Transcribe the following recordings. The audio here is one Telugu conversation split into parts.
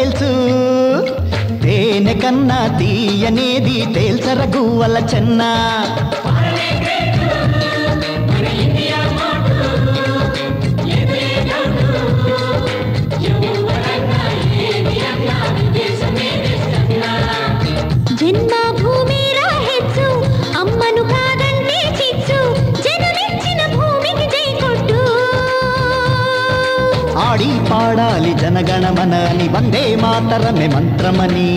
తేల్చు తేనె కన్నా తీయనేది తేల్చర గువ్వల చెన్న జన్మభూమి రాహెచ్చు అమ్మను కాదంటే చిచ్చు జనమిచ్చిన భూమికి జై కొట్టు ఆడి పాడాలి జనగణమన అని వందే మాతరమే మంత్రమని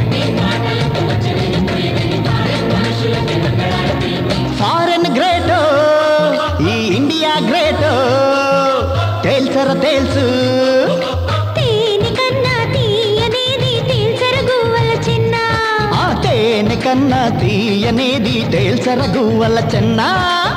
ఫారెన్ గ్రేటో ఈ ఇండియా గ్రేటో తేల్చర తేల్చు తేనె కన్నా తీయనేది తేల్చర గువ్వల చిన్న ఆ తేనె కన్నా తీయనేది తేల్చర గువ్వల చెన్నా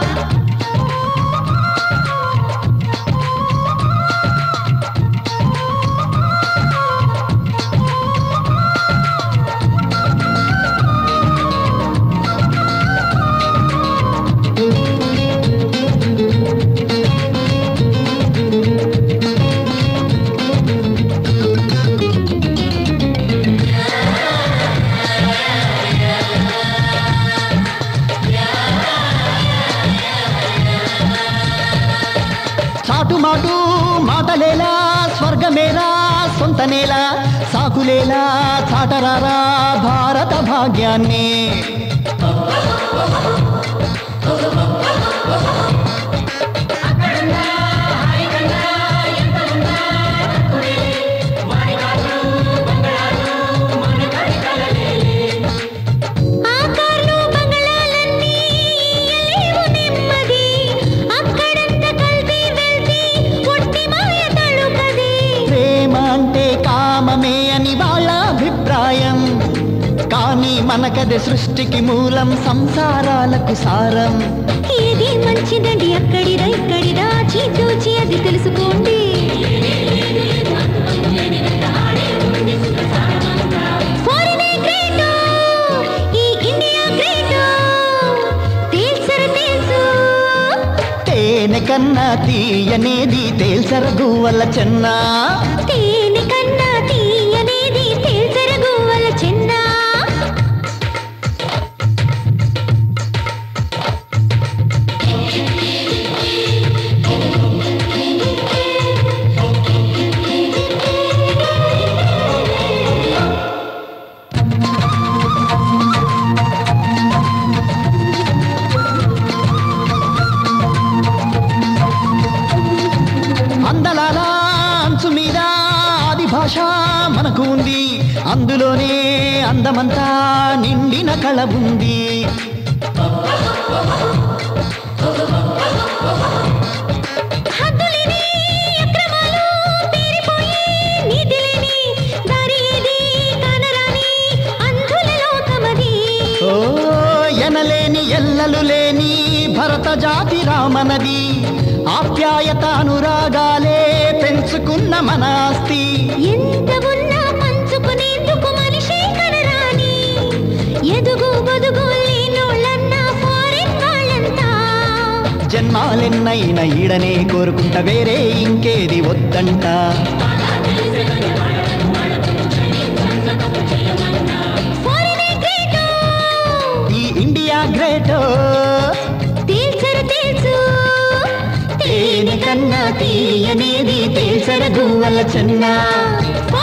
చాటుమాటు మాటలేలా స్వర్గమేలా సొంత నేల సాకులేలా చాటరారా భారత భాగ్యాన్ని ఆ కార్లు బంగళాలన్నీ ఇయ్యలేవు నెమ్మది అక్కడంత కల్తీ వెళ్తీ ఒట్టి మాయ తళుకది ప్రేమ అంటే కామమే అని వాళ్ళ అభిప్రాయం కానీ మనకది సృష్టికి మూలం సంసారాలకు సారం ఏది మంచిదండి అక్కడిదా ఇక్కడిదా చీచూచి అది తెలుసుకోండి ఫారినే గ్రేటో, ఈ ఇండియా గ్రేటో, తేల్చర తేల్చు. తేనె కన్నా తీయనేది తేల్చర గువ్వల చెన్నా తేనె కన్నా తీయనేది తేల్చర గువ్వల చిన్న అందలాల అంచు మీద ఆది భాష మనకు ఉంది అందులోనే అందమంతా నిండిన కళ ఉంది హద్దులేని అక్రమాలు పేరిపోయి నీతిలేని దారి ఏది కానరాని అంధుల లోకమది ఓ ఎనలేని ఎల్లలు లేని భరత జాతి రామనది ఆప్యాయత అనురాగాలే పెంచుకున్న మన ఆస్తి ఎంత ఉన్నా పంచుకునేందుకు మనిషి కనరాని ఎదుగు బదుగు లేనోళ్ళన్నా ఫారెన్ వాళ్ళంతా జన్మాలెన్నైన ఈడనే కోరుకుంట వేరే ఇంకేది వద్దంట ఫారినే గ్రేటో, ఈ ఇండియా గ్రేటో తేల్చరు తేల్చు తేనె కన్నా తీయనేది తేల్చర గువ్వల చెన్నా